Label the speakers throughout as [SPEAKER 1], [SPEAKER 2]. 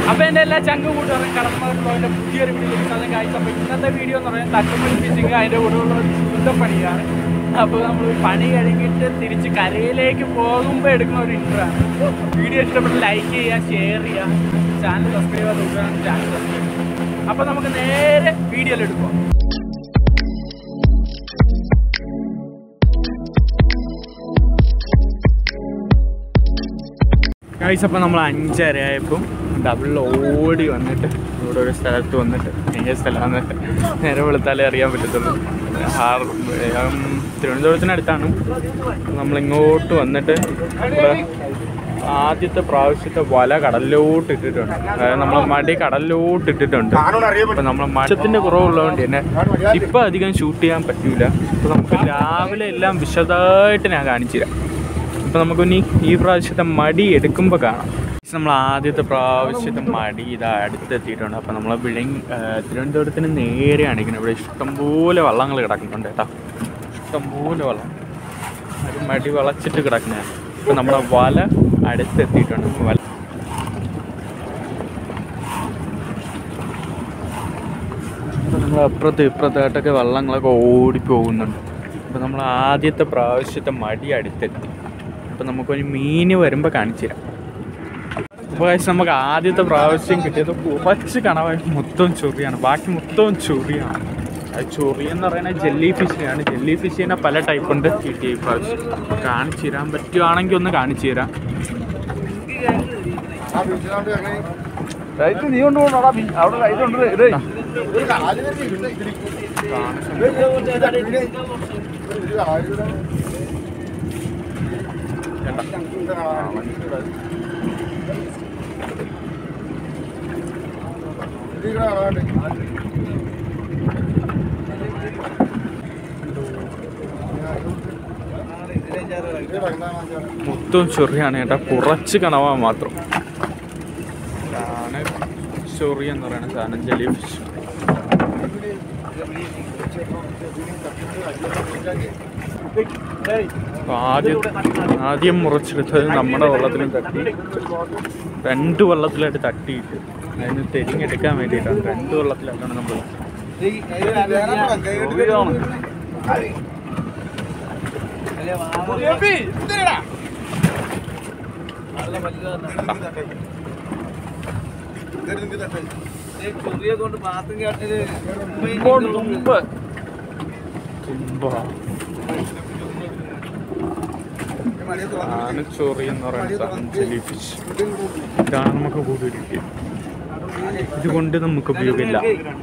[SPEAKER 1] അപ്പോൾ എൻ്റെ എല്ലാ ചങ്ക് കൂട്ടുകാരും കടന്നവരുടെ പുതിയൊരു വീഡിയോ സാധനം കാഴ്ച അപ്പോൾ ഇന്നത്തെ വീഡിയോ എന്ന് പറയുന്നത് തട്ടുമണി ഫിഷിങ് അതിൻ്റെ കൂടെയുള്ള ഒരു ശുദ്ധപ്പണിയാണ് അപ്പോൾ നമ്മൾ പണി കഴിഞ്ഞിട്ട് തിരിച്ച് കരയിലേക്ക് പോകുമ്പോൾ എടുക്കുന്ന ഒരു ഇൻട്രോ ആണ് വീഡിയോ ഇഷ്ടപ്പെട്ട് ലൈക്ക് ചെയ്യുക ഷെയർ ചെയ്യുക ചാനൽ സബ്സ്ക്രൈബ് ചെയ്ത് നോക്കുക ചാനൽ സബ്സ്ക്രൈബ് അപ്പോൾ നമുക്ക് നേരെ വീഡിയോയിൽ എടുക്കാം ഗൈസ് അപ്പോൾ നമ്മൾ അഞ്ചര ആയപ്പോൾ ഡബിൾ ഓടി വന്നിട്ട് ഇവിടെ ഒരു സ്ഥലത്ത് വന്നിട്ട് ഏത് സ്ഥലം വന്നിട്ട് നേരെ വെളുത്താലേ അറിയാൻ പറ്റത്തുള്ളൂ ഹാർ ഉം, തിരുവനന്തപുരത്തിനടുത്താണ് നമ്മളിങ്ങോട്ട് വന്നിട്ട് ഇവിടെ ആദ്യത്തെ പ്രാവശ്യത്തെ വല കടലിലോട്ട് ഇട്ടിട്ടുണ്ട് അതായത് നമ്മൾ മടി കടലിലോട്ട് ഇട്ടിട്ടുണ്ട് അപ്പം നമ്മൾ മത്സ്യത്തിൻ്റെ കുറവുള്ളതുകൊണ്ട് തന്നെ ഇപ്പം അധികം ഷൂട്ട് ചെയ്യാൻ പറ്റൂല അപ്പോൾ നമുക്ക് രാവിലെ എല്ലാം വിശദമായിട്ട് ഞാൻ കാണിച്ചു തരാം അപ്പോൾ നമുക്കിനി ഈ പ്രാവശ്യത്തെ മടി എടുക്കുമ്പോൾ കാണാം നമ്മൾ ആദ്യത്തെ പ്രാവശ്യത്തെ മടി ഇതാ അടുത്തെത്തിയിട്ടുണ്ട് അപ്പോൾ നമ്മൾ വിഴിങ് തിരുവനന്തപുരത്തിന് നേരെയാണ് ഇരിക്കുന്നത് ഇവിടെ ഇഷ്ടംപോലെ വള്ളങ്ങൾ കിടക്കുന്നുണ്ട് കേട്ടോ ഇഷ്ടംപോലെ വള്ളം ഒരു മടി വളച്ചിട്ട് കിടക്കുന്നതാണ് അപ്പോൾ നമ്മുടെ വല അടുത്തെത്തിയിട്ടുണ്ട് വല അപ്പോൾ നമ്മൾ അപ്പുറത്ത് ഇപ്പുറത്തായിട്ടൊക്കെ വള്ളങ്ങളൊക്കെ ഓടിപ്പോകുന്നുണ്ട് അപ്പോൾ നമ്മൾ ആദ്യത്തെ പ്രാവശ്യത്തെ മടി അടുത്തെത്തി അപ്പോൾ നമുക്കൊരു മീൻ വരുമ്പോൾ കാണിച്ചു തരാം അപ്പോൾ guys നമുക്ക് ആദ്യത്തെ പ്രാവശ്യം കിട്ടിയത് കുറച്ച് കണവായി മൊത്തം ചൊറിയാണ് ബാക്കി മൊത്തം ചൊറിയാണ് അത് ചൊറി എന്ന് പറയുന്നത് ജെല്ലി ഫിഷിനെയാണ് ജെല്ലി ഫിഷിനെ പല ടൈപ്പ് ഉണ്ട് കിട്ടിയ ഈ പ്രാവശ്യം കാണിച്ചു തരാൻ പറ്റുവാണെങ്കിൽ ഒന്ന് കാണിച്ചു തരാം
[SPEAKER 2] നീ കൊണ്ടുപോകണോടാ അവിടെ ലൈറ്റ് ഉണ്ട് ഇത്
[SPEAKER 1] മൊത്തം ചൊറിയാണ് കേട്ടോ കുറച്ച് കണവാ മാത്രം ഇതാണ് ചൊറി എന്ന് പറയുന്ന സാധനം ജെല്ലി ഫിഷ് അപ്പൊ ആദ്യം ആദ്യം മുറിച്ചെടുത്തത് നമ്മുടെ വെള്ളത്തിലും തട്ടി രണ്ട് വെള്ളത്തിലായിട്ട് തട്ടിയിട്ട് അതിന് തെരിഞ്ഞെടുക്കാൻ വേണ്ടിയിട്ടാണ് രണ്ട് വെള്ളത്തിലായിട്ടാണ് നമ്മൾ തുമ്പ് തുമ്പ ആണ് ചൊറി എന്ന് പറയുന്ന സാധനം ജെല്ലി ഫിഷ് ഇതാണ് നമുക്ക് കൂടുതൽ കിട്ടിയത് ഇതുകൊണ്ട് നമുക്ക് ഉപയോഗമില്ല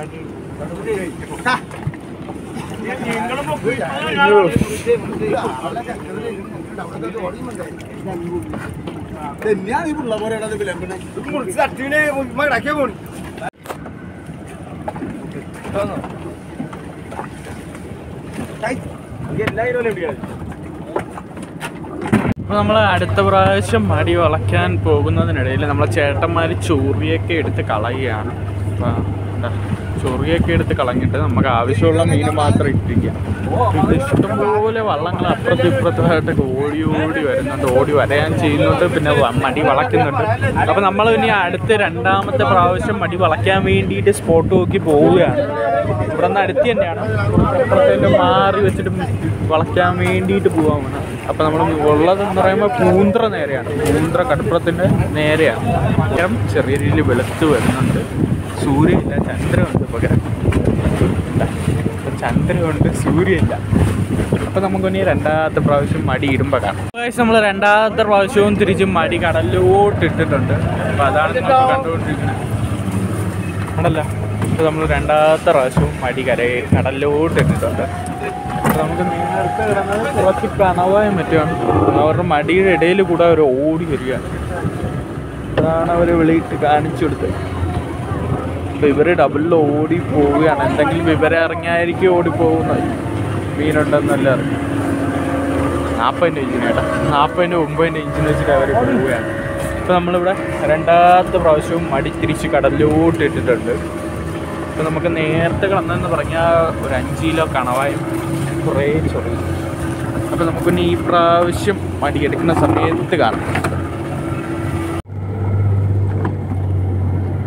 [SPEAKER 1] അപ്പോൾ നമ്മൾ അടുത്ത പ്രാവശ്യം മടി വളയ്ക്കാൻ പോകുന്നതിനിടയിൽ നമ്മളെ ചേട്ടന്മാർ ചൊറിയൊക്കെ എടുത്ത് കളയുകയാണ് അപ്പോൾ എന്താ ചൊറിയൊക്കെ എടുത്ത് കളഞ്ഞിട്ട് നമുക്ക് ആവശ്യമുള്ള മീൻ മാത്രം ഇട്ടിരിക്കുക ഇത് ഇഷ്ടംപോലെ വള്ളങ്ങൾ അപ്പുറത്തും ഇപ്പുറത്തുമായിട്ടൊക്കെ ഓടി ഓടി വരുന്നുണ്ട് ഓടി വരയാൻ ചെയ്യുന്നുണ്ട് പിന്നെ വ- മടി വളയ്ക്കുന്നുണ്ട് അപ്പോൾ നമ്മൾ ഇനി അടുത്ത രണ്ടാമത്തെ പ്രാവശ്യം മടി വളയ്ക്കാൻ വേണ്ടിയിട്ട് സ്പോട്ട് നോക്കി പോവുകയാണ് ഇവിടെ നിന്ന് അടുത്ത് തന്നെയാണ് അപ്പുറത്തേക്ക് മാറി വെച്ചിട്ട് വളയ്ക്കാൻ വേണ്ടിയിട്ട് പോകാൻ വേണം അപ്പോൾ നമ്മൾ ഉള്ളതെന്ന് പറയുമ്പോൾ പൂന്ത്ര നേരെയാണ് പൂന്ത്ര കടപ്പുറത്തിൻ്റെ നേരെയാണ് പകരം ചെറിയ രീതിയിൽ വെളുത്ത് വരുന്നുണ്ട് സൂര്യനില്ല ചന്ദ്രനുണ്ട് പകരം ഇല്ല. ഇപ്പൊ ചന്ദ്രനുണ്ട് സൂര്യനില്ല അപ്പോൾ നമുക്കൊനി രണ്ടാമത്തെ പ്രാവശ്യം മടി ഇടുമ്പോൾ കാണാം നമ്മൾ രണ്ടാമത്തെ പ്രാവശ്യവും തിരിച്ച് മടി കടലിലോട്ട് ഇട്ടിട്ടുണ്ട് അപ്പോൾ അതാണ് നമ്മൾ കണ്ടുകൊണ്ടിരിക്കുന്നത് ആണല്ല ഇപ്പോൾ നമ്മൾ രണ്ടാമത്തെ പ്രാവശ്യവും മടി കരയെ കടലിലോട്ട് ഇട്ടിട്ടുണ്ട് അപ്പോൾ നമുക്ക് നേരത്തെ കിടന്നത് കുറച്ച് കണവായും മറ്റുമാണ് അവരുടെ മടിയുടെ ഇടയിൽ കൂടെ അവർ ഓടി വരികയാണ് അതാണ് അവർ വെളിയിട്ട് കാണിച്ചു കൊടുത്തത് അപ്പോൾ ഇവർ ഡബിളിൽ ഓടി പോവുകയാണ് എന്തെങ്കിലും വിവരം ഇറങ്ങിയായിരിക്കും ഓടി പോകുന്നത് മീനുണ്ടെന്നല്ല അറിയാം നാൽപ്പതിൻ്റെ ഇഞ്ചിന് കേട്ടോ നാൽപ്പതിൻ്റെ ഒമ്പതിൻ്റെ ഇഞ്ചിന് വെച്ചിട്ട് അവർ പോവുകയാണ് ഇപ്പോൾ നമ്മളിവിടെ രണ്ടാമത്തെ പ്രാവശ്യവും മടി തിരിച്ച് കടലിലോട്ട് ഇട്ടിട്ടുണ്ട് ഇപ്പോൾ നമുക്ക് നേരത്തെ കിടന്നതെന്ന് പറഞ്ഞാൽ ഒരു അഞ്ച് കിലോ കണവായും കുറേ ചൊറി അപ്പോൾ നമുക്കിനി ഈ പ്രാവശ്യം മടി എടുക്കുന്ന സമയത്ത് കാണാം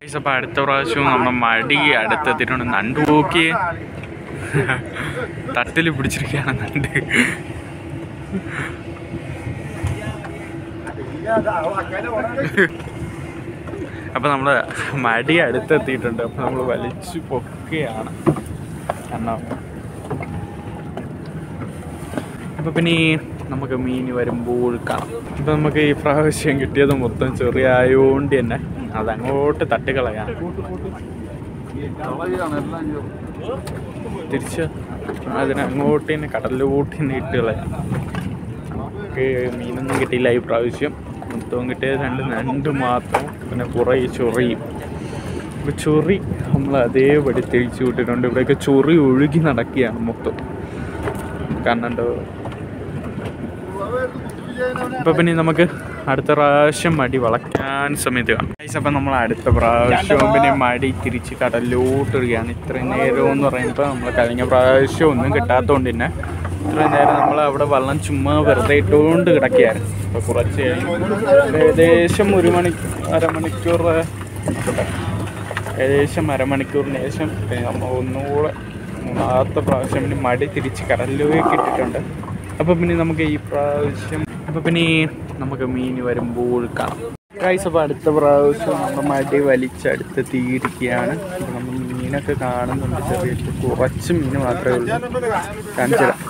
[SPEAKER 1] അപ്പോൾ അടുത്ത പ്രാവശ്യവും നമ്മുടെ മടി അടുത്തെത്തിയിട്ടുണ്ട് നണ്ട് നോക്കി തട്ടിൽ പിടിച്ചിരിക്കുകയാണ് നണ്ട് അപ്പോൾ നമ്മൾ മടി അടുത്തെത്തിയിട്ടുണ്ട് അപ്പോൾ നമ്മൾ വലിച്ചു പൊക്കുകയാണ് കാരണം അപ്പോൾ പിന്നെ ഈ നമുക്ക് മീൻ വരുമ്പോൾ കാണാം ഇപ്പം നമുക്ക് ഈ പ്രാവശ്യം കിട്ടിയത് മൊത്തം ചെറിയ ആയതുകൊണ്ട് തന്നെ അതങ്ങോട്ട് തട്ടിക്കളയാം തിരിച്ച് അതിനങ്ങോട്ട് തന്നെ കടലിലോട്ട് തന്നെ ഇട്ട് കളയാം നമുക്ക് മീനൊന്നും കിട്ടിയില്ല ഈ പ്രാവശ്യം മൊത്തവും കിട്ടിയത് രണ്ട് നണ്ട് മാത്രം പിന്നെ കുറേ ചൊറിയും ഇപ്പോൾ ചൊറി നമ്മൾ അതേപടി തിരിച്ചു വിട്ടിട്ടുണ്ട് ഇവിടെയൊക്കെ ചൊറി ഒഴുകി നടക്കുകയാണ് മൊത്തം കാണണ്ടോ ഇപ്പൊ പിന്നെ നമുക്ക് അടുത്ത പ്രാവശ്യം മടി വളയ്ക്കാൻ സമയത്ത് കാണാം ഗൈസ് അപ്പം നമ്മൾ അടുത്ത പ്രാവശ്യം പിന്നെ മടി തിരിച്ച് കടലിലോട്ടിടുകയാണ് ഇത്രയും നേരം എന്ന് പറയുമ്പോൾ നമ്മൾ കഴിഞ്ഞ പ്രാവശ്യം ഒന്നും കിട്ടാത്തതുകൊണ്ട് തന്നെ ഇത്രയും നേരം നമ്മൾ അവിടെ വെള്ളം ചുമ്മാ വെറുതെ ഇട്ടുകൊണ്ട് കിടക്കുകയായിരുന്നു അപ്പോൾ കുറച്ച് കഴിഞ്ഞ് ഏകദേശം ഒരു മണി അരമണിക്കൂർ ഏകദേശം അരമണിക്കൂറിന് ശേഷം പിന്നെ നമ്മൾ ഒന്നുകൂടെ മൂന്നാമത്തെ പ്രാവശ്യം പിന്നെ മടി തിരിച്ച് കടലിലേക്ക് ഇട്ടിട്ടുണ്ട് അപ്പോൾ പിന്നെ നമുക്ക് ഈ പ്രാവശ്യം അപ്പോൾ പിന്നെ ഈ നമുക്ക് മീൻ വരുമ്പോൾ കാണാം ഗൈസ് അപ്പോൾ അടുത്ത പ്രാവശ്യം നമ്മുടെ മടി വലിച്ചടുത്ത് തീയിരിക്കുകയാണ് അപ്പോൾ നമ്മൾ മീനൊക്കെ കാണുന്നുണ്ട് ചെറിയ കുറച്ച് മീൻ മാത്രമേ ഉള്ളൂ കാണിച്ചു തരാം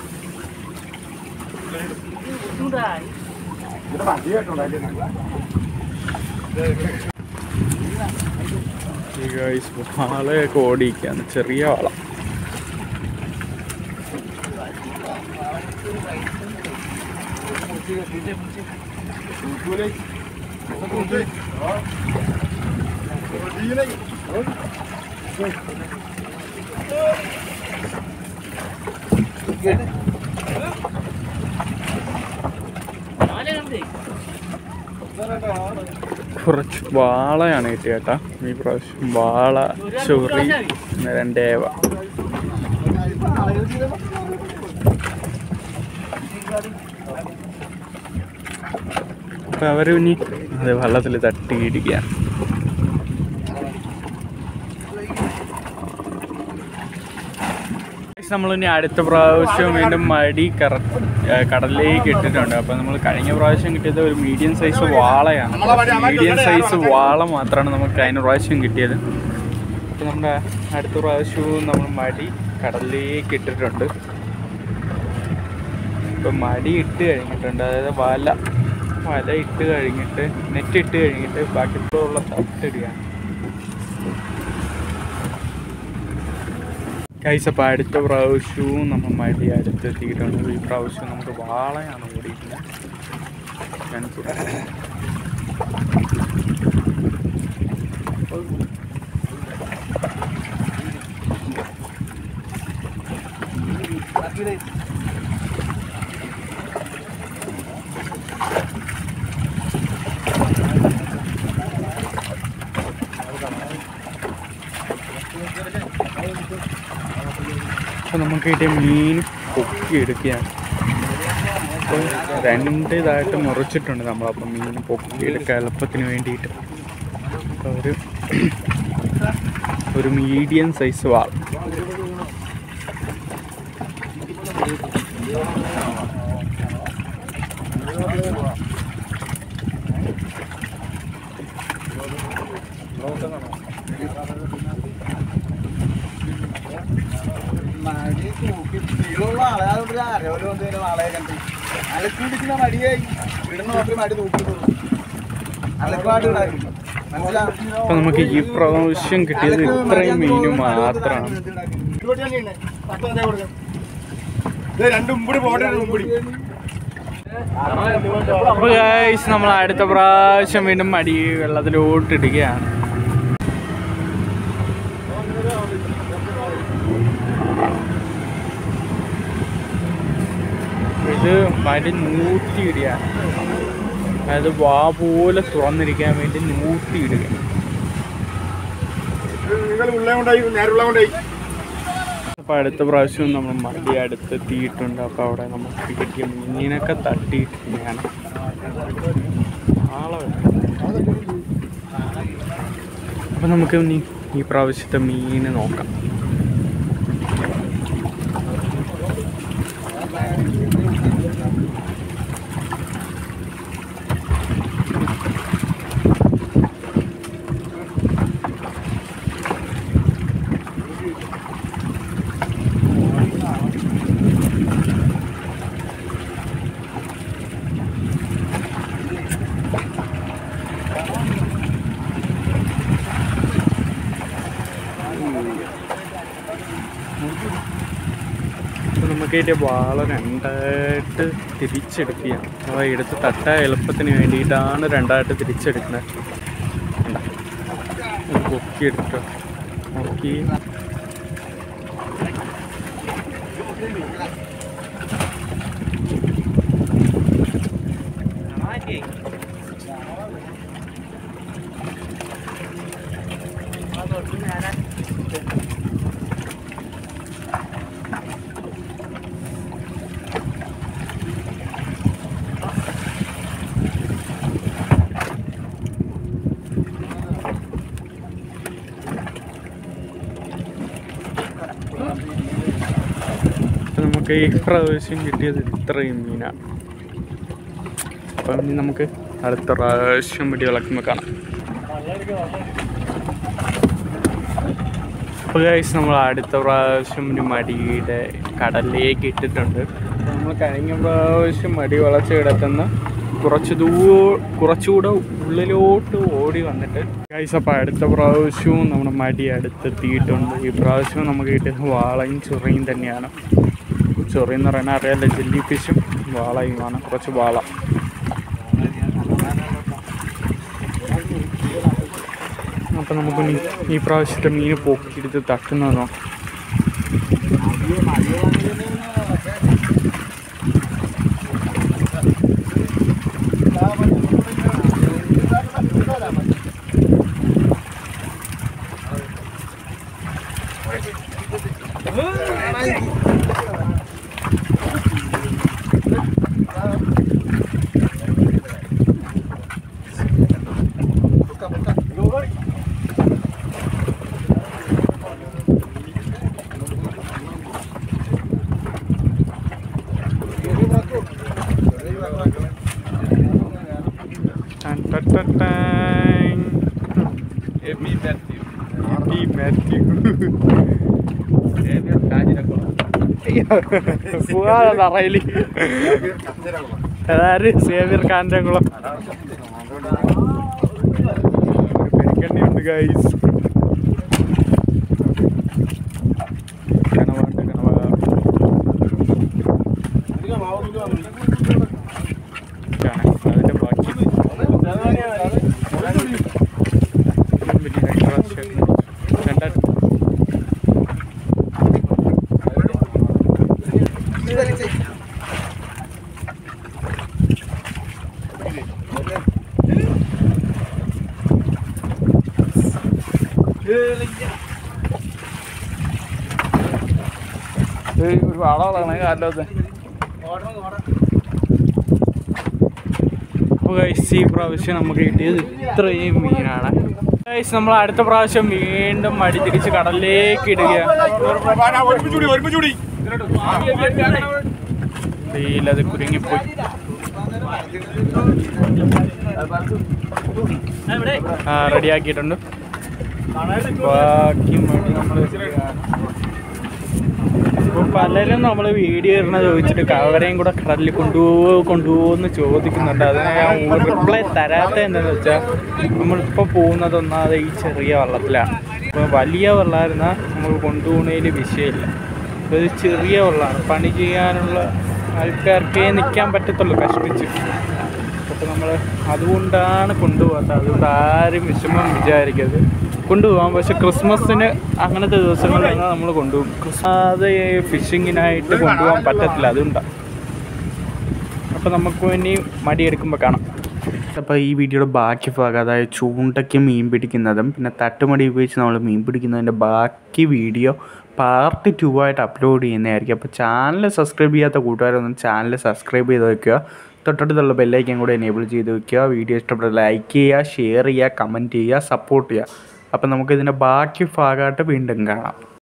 [SPEAKER 1] ഈ ഗൈസ് വാളയൊക്കെ ഓടിയിരിക്കുകയാണ് ചെറിയ വാള കുറച്ച് വാളയാണ് കിട്ടിയ കേട്ടാ ഈ പ്രാവശ്യം വാള ചൊറി പിന്നെ രണ്ടേവ അപ്പൊ അവര് ഇനി അത് വെള്ളത്തിൽ തട്ടിയിടിക്കുകയാണ് നമ്മൾ ഇനി അടുത്ത പ്രാവശ്യം വീണ്ടും മടി കറ ഏഹ് കടലിലേക്ക് ഇട്ടിട്ടുണ്ട് അപ്പോൾ നമ്മൾ കഴിഞ്ഞ പ്രാവശ്യം കിട്ടിയത് ഒരു മീഡിയം സൈസ് വാളയാണ് മീഡിയം സൈസ് വാള മാത്രമാണ് നമുക്ക് കഴിഞ്ഞ പ്രാവശ്യം കിട്ടിയത് അപ്പോൾ നമ്മുടെ അടുത്ത പ്രാവശ്യവും നമ്മൾ മടി കടലിലേക്ക് ഇട്ടിട്ടുണ്ട് ഇപ്പം മടി ഇട്ട് കഴിഞ്ഞിട്ടുണ്ട് അതായത് വല വല ഇട്ട് കഴിഞ്ഞിട്ട് നെറ്റ് ഇട്ട് കഴിഞ്ഞിട്ട് ബാക്കിയുള്ള തട്ടിടുകയാണ് കൈസ് അപ്പോൾ അടുത്ത പ്രാവശ്യവും നമ്മൾ മടി അടുത്തെത്തിയിട്ടുണ്ട് ഈ പ്രാവശ്യം നമുക്ക് വാളയാണ് ഓടിക്കുന്നത് കാണിച്ചു തരാം. അപ്പോൾ നമുക്ക് കിട്ടിയ മീൻ പൊക്കി എടുക്കുകയാണ് അപ്പോൾ രണ്ട് ഇതായിട്ട് മുറിച്ചിട്ടുണ്ട് നമ്മളപ്പോൾ മീൻ പൊക്കി എടുക്കുക എളുപ്പത്തിന് വേണ്ടിയിട്ട് അപ്പോൾ ഒരു ഒരു മീഡിയം സൈസ് വാൾ അപ്പോൾ നമുക്ക് ഈ പ്രാവശ്യം കിട്ടിയത് ഇത്രയും മീൻ മാത്രമാണ്
[SPEAKER 2] രണ്ടും കൂടി പോട്ടെ മുമ്പിടി
[SPEAKER 1] അപ്പോൾ ഗൈസ് നമ്മൾ അടുത്ത പ്രാവശ്യം വീണ്ടും മടി വെള്ളത്തിലോട്ട് ഇടുകയാണ് ഇത് മടി നൂറ്റിയിടുകയാണ് അതായത് വാ പോലെ തുറന്നിരിക്കാൻ വേണ്ടി നൂറ്റിയിടുക
[SPEAKER 2] നിങ്ങൾ ഉള്ള കൊണ്ടായി നേരുള്ള കൊണ്ടായി
[SPEAKER 1] അപ്പോൾ അടുത്ത പ്രാവശ്യം നമ്മൾ മടി അടുത്തെത്തിയിട്ടുണ്ട് അപ്പോൾ അവിടെ നമുക്ക് കിട്ടിയ മീനൊക്കെ അപ്പം അപ്പം നമുക്ക് ഇനി ഈ പ്രാവശ്യത്തെ മീൻ നോക്കാം അപ്പോൾ നമുക്ക് ഇതിൻ്റെ വാള രണ്ടായിട്ട് തിരിച്ചെടുക്കുക അപ്പോൾ എടുത്ത് തട്ട എളുപ്പത്തിന് വേണ്ടിയിട്ടാണ് രണ്ടായിട്ട് തിരിച്ചെടുക്കുന്നത് കണ്ടോ? ഒന്ന് പൊക്കി എടുക്കുക പൊക്കി അപ്പോൾ നമുക്ക് ഈ പ്രാവശ്യം കിട്ടിയത് ഇത്രയും മീനാണ് അപ്പം ഇനി നമുക്ക് അടുത്ത പ്രാവശ്യം പിടി വിളക്കുമ്പോൾ കാണാം അപ്പോൾ ഗൈസ് നമ്മൾ അടുത്ത പ്രാവശ്യം ഒരു മടിയുടെ കടലിലേക്ക് ഇട്ടിട്ടുണ്ട് അപ്പോൾ നമ്മൾ കഴിഞ്ഞ പ്രാവശ്യം മടി വളച്ച് കിടക്കുന്ന കുറച്ച് ദൂ കുറച്ചുകൂടെ ഉള്ളിലോട്ട് ഓടി വന്നിട്ട് ഗൈസ് അപ്പോൾ അടുത്ത പ്രാവശ്യവും നമ്മുടെ മടി അടുത്തെത്തിയിട്ടുണ്ട് ഈ പ്രാവശ്യവും നമുക്ക് കിട്ടിയത് വാളയും ചൊറിയും തന്നെയാണ് ചൊറി എന്ന് പറയുന്നത് അറിയാലോ ജെല്ലി ഫിഷും വാളയുമാണ് കുറച്ച് വാള അപ്പം നമുക്ക് ഇനി ഈ പ്രാവശ്യത്തെ മീൻ പൊക്കിയെടുത്ത് തട്ടുന്നത് നോക്കാം Tan, tan, tan, tan. Ebi Matthew. Ebi Matthew. പോവാതെ തറയില് അതാര് സേവിയർ കാന്തകുളം പെരുക്കണ്ണിയുണ്ട് ഗൈസ് കണവാണ്ട് കണവാ കാണാം അതിന്റെ ബാക്കി രണ്ടായിരത്തി ഒരു വളമാണ് കാലത്ത് അപ്പോൾ ഗൈസ് ഈ പ്രാവശ്യം നമുക്ക് കിട്ടിയത് ഇത്രയും മീനാണ് ഗൈസ് നമ്മൾ അടുത്ത പ്രാവശ്യം വീണ്ടും മടി തിരിച്ച് കടലിലേക്ക് ഇടുകയാണ്
[SPEAKER 2] ഒരുമിച്ചുകൂടി ഒരുമിച്ചുകൂടി
[SPEAKER 1] വെയിലത് കുരുങ്ങിപ്പോയി ആ റെഡിയാക്കിയിട്ടുണ്ട് ബാക്കി മടി നമ്മൾ ഇപ്പോൾ പലരും നമ്മൾ വീഡിയോ ഇടണ ചോദിച്ചിട്ട് അവരെയും കൂടെ കടലിൽ കൊണ്ടുപോകോ കൊണ്ടുപോകുമെന്ന് ചോദിക്കുന്നുണ്ട് അതിന് ഞാൻ റിപ്ലൈ തരാത്ത എന്താണെന്ന് വെച്ചാൽ നമ്മളിപ്പോൾ പോകുന്നത് ഒന്നാമത് ഈ ചെറിയ വള്ളത്തിലാണ് ഇപ്പോൾ വലിയ വെള്ളമായിരുന്നാൽ നമുക്ക് കൊണ്ടുപോകുന്നതിൽ വിഷയമില്ല ഇപ്പോൾ ഇത് ചെറിയ വെള്ളമാണ് പണി ചെയ്യാനുള്ള ആൾക്കാർക്കേ നിൽക്കാൻ പറ്റത്തുള്ളൂ കഷ്ടിച്ച് അപ്പോൾ നമ്മൾ അതുകൊണ്ടാണ് കൊണ്ടുപോകാത്തത് അതുകൊണ്ട് ആരും വിഷമം വിചാരിക്കരുത് കൊണ്ടുപോകാം പക്ഷെ ക്രിസ്മസിന് അങ്ങനത്തെ ദിവസങ്ങളിലാണ് നമ്മൾ കൊണ്ടുപോകും ക്രിസ്മസ് ഫിഷിങ്ങിനായിട്ട് കൊണ്ടുപോകാൻ പറ്റത്തില്ല അതുകൊണ്ടാണ് അപ്പോൾ നമുക്ക് ഇനി മടിയെടുക്കുമ്പോൾ കാണാം അപ്പോൾ ഈ വീഡിയോയുടെ ബാക്കി ഭാഗം അതായത് ചൂണ്ടയ്ക്ക് മീൻ പിടിക്കുന്നതും പിന്നെ തട്ടുമടി ഉപയോഗിച്ച് നമ്മൾ മീൻ പിടിക്കുന്നതിൻ്റെ ബാക്കി വീഡിയോ പാർട്ട് ടു ആയിട്ട് അപ്ലോഡ് ചെയ്യുന്നതായിരിക്കും അപ്പോൾ ചാനൽ സബ്സ്ക്രൈബ് ചെയ്യാത്ത കൂട്ടുകാരൊന്നും ചാനൽ സബ്സ്ക്രൈബ് ചെയ്ത് വെക്കുക തൊട്ടടുത്തുള്ള ബെല്ലൈക്കൻ കൂടെ എനേബിൾ ചെയ്ത് വെക്കുക വീഡിയോ ഇഷ്ടപ്പെട്ട ലൈക്ക് ചെയ്യുക ഷെയർ ചെയ്യുക കമൻറ്റ് ചെയ്യുക സപ്പോർട്ട് ചെയ്യുക അപ്പം നമുക്ക് ഇതിൻ്റെ ബാക്കി ഭാഗമായിട്ട് വീണ്ടും കാണാം